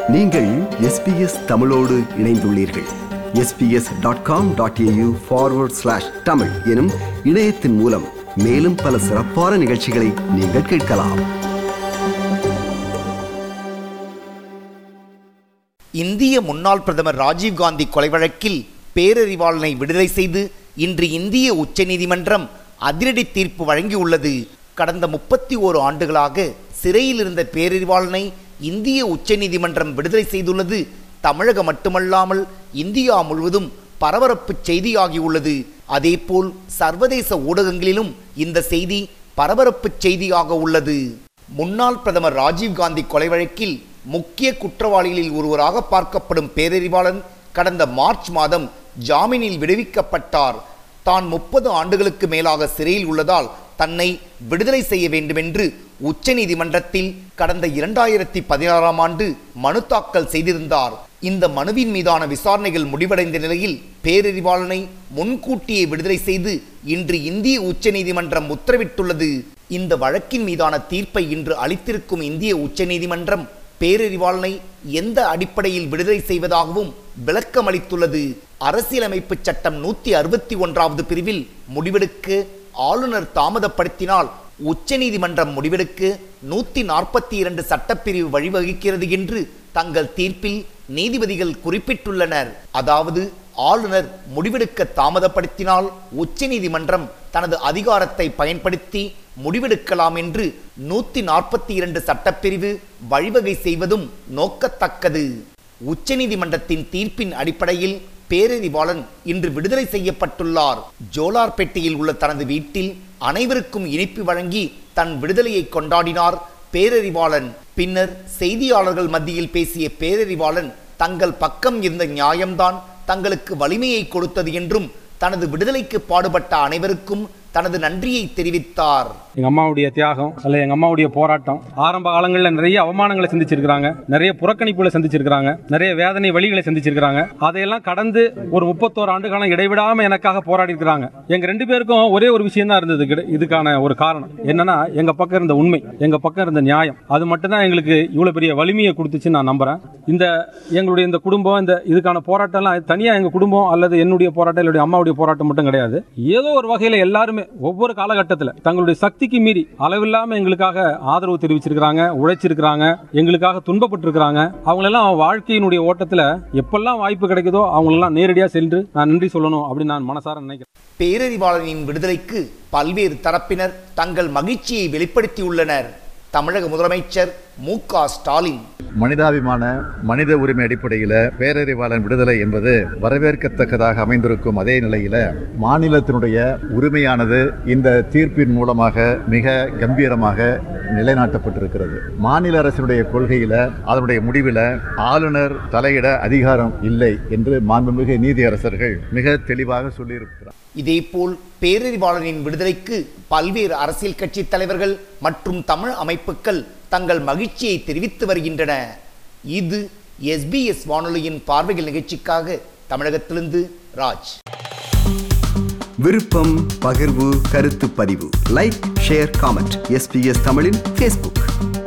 நீங்கள் எஸ்பிஎஸ் தமிழோடு இணைந்துள்ளீர்கள் SBS dot com dot AU forward slash Tamil எனும் இணையத்தின் மூலம் மேலும் பல சிறப்பான நிகழ்ச்சிகளை நீங்கள் கேட்கலாம் இந்திய முன்னாள் பிரதமர் ராஜீவ்காந்தி கொலை வழக்கில் பேரறிவாளனை விடுதலை செய்து இன்று இந்திய உச்சநீதிமன்றம் அதிரடி தீர்ப்பு வழங்கியுள்ளது கடந்த முப்பத்தி ஓரு ஆண்டுகளாக சிறையில் இருந்த பேரறிவாளனை இந்திய உச்சநீதிமன்றம் விடுதலை செய்துள்ளது தமிழகம் மட்டுமல்லாமல் இந்தியா முழுவதும் பரபரப்பு செய்தியாகியுள்ளது அதேபோல் சர்வதேச ஊடகங்களிலும் இந்த செய்தி பரபரப்பு செய்தியாக உள்ளது முன்னாள் பிரதமர் ராஜீவ்காந்தி கொலை வழக்கில் முக்கிய குற்றவாளிகளில் ஒருவராக பார்க்கப்படும் பேரறிவாளன் கடந்த மார்ச் மாதம் ஜாமீனில் விடுவிக்கப்பட்டார் தான் முப்பது ஆண்டுகளுக்கு மேலாக சிறையில் உள்ளதால் தன்னை விடுதலை செய்ய வேண்டுமென்று உச்சநீதிமன்றத்தில் கடந்த இரண்டாயிரத்தி பதினாறாம் ஆண்டு மனு தாக்கல் செய்திருந்தார் இந்த மனுவின் மீதான விசாரணைகள் முடிவடைந்த நிலையில் பேரறிவாளனை முன்கூட்டியே விடுதலை செய்து இன்று இந்திய உச்சநீதிமன்றம் உத்தரவிட்டுள்ளது இந்த வழக்கின் மீதான தீர்ப்பை இன்று அளித்திருக்கும் இந்திய உச்சநீதிமன்றம் பேரறிவாளனை எந்த அடிப்படையில் விடுதலை செய்வதாகவும் விளக்கம் அளித்துள்ளது அரசியலமைப்பு சட்டம் நூத்தி அறுபத்தி ஒன்றாவது பிரிவில் முடிவெடுக்க ஆளுநர் தாமதப்படுத்தினால் உச்சநீதிமன்றம் முடிவெடுக்க நூத்தி நாற்பத்தி இரண்டு சட்டப்பிரிவு வழிவகுக்கிறது என்று தங்கள் தீர்ப்பில் நீதிபதிகள் குறிப்பிட்டுள்ளனர் அதாவது ஆளுநர் முடிவெடுக்க தாமதப்படுத்தினால் உச்சநீதிமன்றம் தனது அதிகாரத்தை பயன்படுத்தி முடிவெடுக்கலாம் என்று நூத்தி நாற்பத்தி இரண்டு சட்டப்பிரிவு வழிவகை செய்வதும் நோக்கத்தக்கது உச்சநீதிமன்றத்தின் தீர்ப்பின் அடிப்படையில் பேரறிவாளன் இன்று விடுதலை செய்யப்பட்டுள்ளார் ஜோலார்பேட்டையில் உள்ள தனது வீட்டில் அனைவருக்கும் இனிப்பு வழங்கி தன் விடுதலையை கொண்டாடினார் பேரறிவாளன் பின்னர் செய்தியாளர்கள் மத்தியில் பேசிய பேரறிவாளன் தங்கள் பக்கம் இருந்த நியாயம்தான் தங்களுக்கு வலிமையை கொடுத்தது என்றும் தனது விடுதலைக்கு பாடுபட்ட அனைவருக்கும் தனது நன்றியை தெரிவித்தார் எங்க அம்மாவுடைய தியாகம் அல்ல எங்க அம்மாவுடைய போராட்டம் ஆரம்ப காலங்களில் நிறைய அவமானங்களை சந்திச்சிருக்கிறாங்க நிறைய புறக்கணிப்புகளை சந்திச்சிருக்கிறாங்க நிறைய வேதனை வழிகளை சந்திச்சிருக்கிறாங்க அதையெல்லாம் கடந்து ஒரு முப்பத்தோரு ஆண்டு காலம் இடைவிடாம எனக்காக போராடி இருக்கிறாங்க எங்க ரெண்டு பேருக்கும் ஒரே ஒரு விஷயம் தான் இருந்தது கிட- இதுக்கான ஒரு காரணம் என்னன்னா எங்க பக்கம் இருந்த உண்மை எங்க பக்கம் இருந்த நியாயம் அது மட்டும்தான் எங்களுக்கு இவ்வளவு பெரிய வலிமையை கொடுத்துச்சு நான் நம்புறேன் இந்த எங்களுடைய இந்த குடும்பம் இந்த இதுக்கான போராட்டம்லாம் தனியா எங்க குடும்பம் அல்லது என்னுடைய போராட்டம் என்னுடைய அம்மாவுடைய போராட்டம் மட்டும் கிடையாது ஏதோ ஒரு வகையில எல்லாருமே ஒவ்வொரு காலகட்டத்தில் தங்களுடைய சக்திக்கு மீறி அளவில்லாம எங்களுக்காக ஆதரவு தெரிவிச்சிருக்கிறாங்க உழைச்சிருக்கிறாங்க எங்களுக்காக துன்பப்பட்டிருக்கிறாங்க அவங்களெல்லாம் வாழ்க்கையினுடைய ஓட்டத்துல எப்பெல்லாம் வாய்ப்பு கிடைக்குதோ அவங்களெல்லாம் நேரடியா சென்று நான் நன்றி சொல்லணும் அப்படின்னு நான் மனசார நினைக்கிறேன் பேரறிவாளனின் விடுதலைக்கு பல்வேறு தரப்பினர் தங்கள் மகிழ்ச்சியை வெளிப்படுத்தியுள்ளனர் தமிழக முதலமைச்சர் மு க ஸ்டாலின் மனிதாபிமான மனித உரிமை அடிப்படையில் பேரறிவாளன் விடுதலை என்பது வரவேற்கத்தக்கதாக அமைந்திருக்கும் அதே நிலையில மாநிலத்தினுடைய உரிமையானது இந்த தீர்ப்பின் மூலமாக மிக கம்பீரமாக நிலைநாட்டப்பட்டிருக்கிறது மாநில அரசினுடைய கொள்கையில அதனுடைய முடிவில் ஆளுநர் தலையிட அதிகாரம் இல்லை என்று மாண்புமிகு நீதியரசர்கள் மிக தெளிவாக சொல்லியிருக்கிறார் இதேபோல் பேரறிவாளனின் விடுதலைக்கு பல்வேறு அரசியல் கட்சி தலைவர்கள் மற்றும் தமிழ் அமைப்புகள் தங்கள் மகிழ்ச்சியை தெரிவித்து வருகின்றன இது எஸ்பிஎஸ் வானொலியின் பார்வைகள் நிகழ்ச்சிக்காக தமிழகத்திலிருந்து ராஜ் விருப்பம் பகிர்வு கருத்து பதிவு லைக் ஷேர் காமெண்ட் எஸ்பிஎஸ் தமிழின் ஃபேஸ்புக்